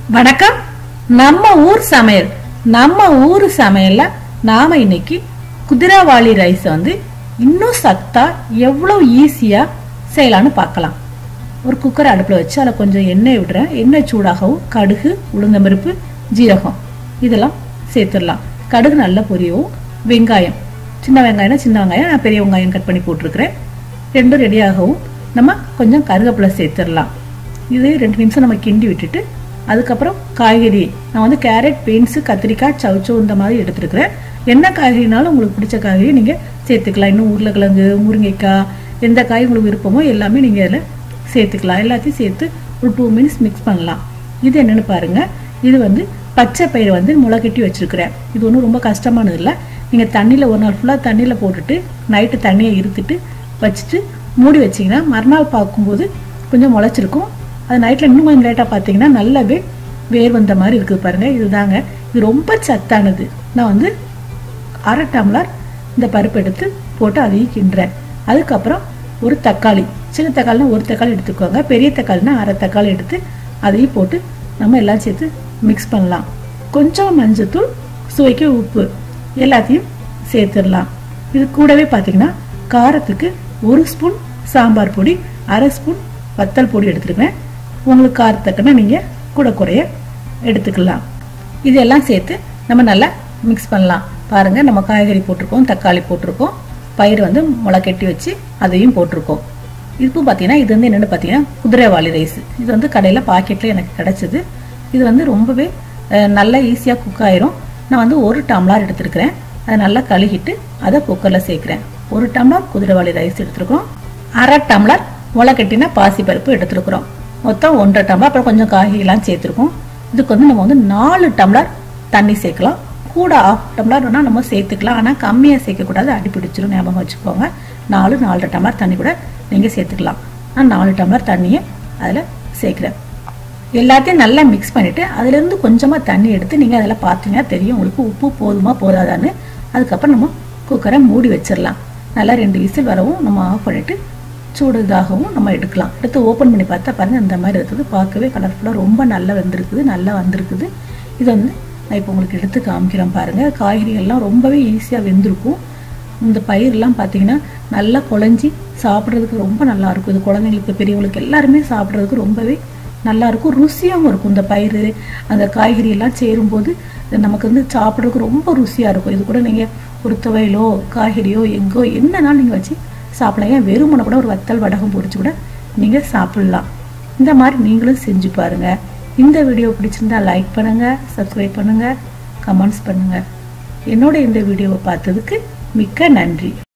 வணக்கம் நம்ம ஊர் சமையல் நம்ம ஊர் சமையல்ல நாம இன்னைக்கு குதிராவாளி ரைஸ் வந்து இன்னும் சத்தா எவ்வளவு ஈஸியா செய்யலாம்னு பார்க்கலாம் ஒரு குக்கர் அடுப்புல வச்சு அதில் கொஞ்சம் எண்ணெய் விடுறேன் எண்ணெய் சூடாகவும் கடுகு உளுந்தம்பருப்பு ஜீரகம் இதெல்லாம் சேர்த்துடலாம் கடுகு நல்லா பொரியவும் வெங்காயம் சின்ன வெங்காயம்னா சின்ன வெங்காயம் நான் பெரிய வெங்காயம் கட் பண்ணி போட்டிருக்கிறேன் ரெண்டும் ரெடியாகவும் நம்ம கொஞ்சம் கருவேப்பிலை சேர்த்துடலாம் இது ரெண்டு நிமிஷம் நம்ம கிண்டி விட்டுட்டு அதுக்கப்புறம் காய்கறி நான் வந்து கேரட் பீன்ஸு கத்திரிக்காய் சவுச்சோ இந்த மாதிரி எடுத்துருக்கிறேன் என்ன காய்கறினாலும் உங்களுக்கு பிடிச்ச காய்கறி நீங்கள் சேர்த்துக்கலாம் இன்னும் உருளைக்கிழங்கு முருங்கைக்காய் எந்த காய் உங்களுக்கு விருப்பமோ எல்லாமே நீங்கள் அதில் சேர்த்துக்கலாம் எல்லாத்தையும் சேர்த்து ஒரு டூ மினிட்ஸ் மிக்ஸ் பண்ணலாம் இது என்னென்னு பாருங்கள் இது வந்து பச்சை பயிரை வந்து முளைக்கட்டி வச்சுருக்கிறேன் இது ஒன்றும் ரொம்ப கஷ்டமானது இல்லை நீங்கள் தண்ணியில் ஒரு நாள் ஃபுல்லாக தண்ணியில் போட்டுட்டு நைட்டு தண்ணியை இருத்துட்டு வச்சுட்டு மூடி வச்சிங்கன்னா மறுநாள் பார்க்கும்போது கொஞ்சம் முளைச்சிருக்கும் அது நைட்டில் இன்னும் கொஞ்சம் லேட்டாக பார்த்தீங்கன்னா நல்லாவே வேர் வந்த மாதிரி இருக்குது பாருங்கள் இதுதாங்க இது ரொம்ப சத்தானது நான் வந்து அரை டம்ளர் இந்த பருப்பு எடுத்து போட்டு அதையும் கிண்டுறேன் அதுக்கப்புறம் ஒரு தக்காளி சின்ன தக்காளினா ஒரு தக்காளி எடுத்துக்கோங்க பெரிய தக்காளினா அரை தக்காளி எடுத்து அதையும் போட்டு நம்ம எல்லாம் சேர்த்து மிக்ஸ் பண்ணலாம் கொஞ்சம் மஞ்சத்தூள் சுவைக்கு உப்பு எல்லாத்தையும் சேர்த்துடலாம் இது கூடவே பார்த்தீங்கன்னா காரத்துக்கு ஒரு ஸ்பூன் சாம்பார் பொடி அரை ஸ்பூன் வத்தல் பொடி எடுத்துருக்கேன் உங்களுக்கு காரத்தக்கன நீங்கள் கூட குறைய எடுத்துக்கலாம் இதெல்லாம் சேர்த்து நம்ம நல்லா மிக்ஸ் பண்ணலாம் பாருங்கள் நம்ம காய்கறி போட்டிருக்கோம் தக்காளி போட்டிருக்கோம் பயிர் வந்து முளை கட்டி வச்சு அதையும் போட்டிருக்கோம் இப்போ பார்த்தீங்கன்னா இது வந்து என்னென்னு பார்த்தீங்கன்னா குதிரைவாளி ரைஸ் இது வந்து கடையில் பாக்கெட்டில் எனக்கு கிடச்சிது இது வந்து ரொம்பவே அஹ், நல்லா ஈஸியாக குக் ஆயிரும் நான் வந்து ஒரு டம்ளர் எடுத்துருக்கிறேன் அதை நல்லா கழுகிட்டு அதை குக்கரில் சேர்க்குறேன் ஒரு டம்ளர் குதிரைவாளி ரைஸ் எடுத்துருக்கோம் அரை டம்ளர் முளை கட்டின பாசிப்பருப்பு எடுத்துருக்குறோம் மொத்தம் ஒன்றரை டம்ளர் அப்புறம் கொஞ்சம் காய்கறிலாம் சேர்த்துருக்கோம் இதுக்கு வந்து நம்ம வந்து நாலு டம்ளர் தண்ணி சேர்க்கலாம் கூட ஆஃப் டம்ளர் வேணால் நம்ம சேர்த்துக்கலாம் ஆனால் கம்மியாக சேர்க்கக்கூடாது அடி பிடிச்சிரும் ஞாபகம் வச்சுக்கோங்க நாலு நாலரை டம்ளர் தண்ணி கூட நீங்கள் சேர்த்துக்கலாம் நான் நாலு டம்ளர் தண்ணியை அதில் சேர்க்குறேன் எல்லாத்தையும் நல்லா மிக்ஸ் பண்ணிவிட்டு அதுலேருந்து கொஞ்சமாக தண்ணி எடுத்து நீங்கள் அதில் பார்த்தீங்கன்னா தெரியும் உங்களுக்கு உப்பு போதுமா போதாதான்னு அதுக்கப்புறம் நம்ம குக்கரை மூடி வச்சிடலாம் நல்லா ரெண்டு விசில் வரவும் நம்ம ஆஃப் பண்ணிவிட்டு சூடு இதாகவும் நம்ம எடுக்கலாம் எடுத்து ஓப்பன் பண்ணி பார்த்தா பாருங்கள் இந்த மாதிரி இருக்குது பார்க்கவே கலர்ஃபுல்லாக ரொம்ப நல்லா வந்திருக்குது நல்லா வந்திருக்குது இது வந்து நான் இப்போ உங்களுக்கு எடுத்து காமிக்கிறேன் பாருங்கள் காய்கறிகள்லாம் ரொம்பவே ஈஸியாக வெந்திருக்கும் இந்த பயிரெலாம் பார்த்தீங்கன்னா நல்லா குழஞ்சி சாப்பிட்றதுக்கு ரொம்ப நல்லா இருக்கும் இது குழந்தைங்களுக்கு பெரியவங்களுக்கு எல்லாருமே சாப்பிட்றதுக்கு ரொம்பவே நல்லா இருக்கும் ருசியாகவும் இருக்கும் இந்த பயிர் அந்த காய்கறி எல்லாம் சேரும்போது இது நமக்கு வந்து சாப்பிட்றதுக்கு ரொம்ப ருசியாக இருக்கும் இது கூட நீங்கள் ஒரு துவையலோ காய்கறியோ எங்கோ என்னன்னாலும் நீங்கள் வச்சு சாப்பிடலாம் ஏன் வெறுமனை கூட ஒரு வத்தல் வடகம் பொரிச்சு கூட நீங்கள் சாப்பிட்லாம் இந்த மாதிரி நீங்களும் செஞ்சு பாருங்கள் இந்த வீடியோ பிடிச்சிருந்தா லைக் பண்ணுங்கள் சப்ஸ்கிரைப் பண்ணுங்கள் கமெண்ட்ஸ் பண்ணுங்கள் என்னோட இந்த வீடியோவை பார்த்ததுக்கு மிக்க நன்றி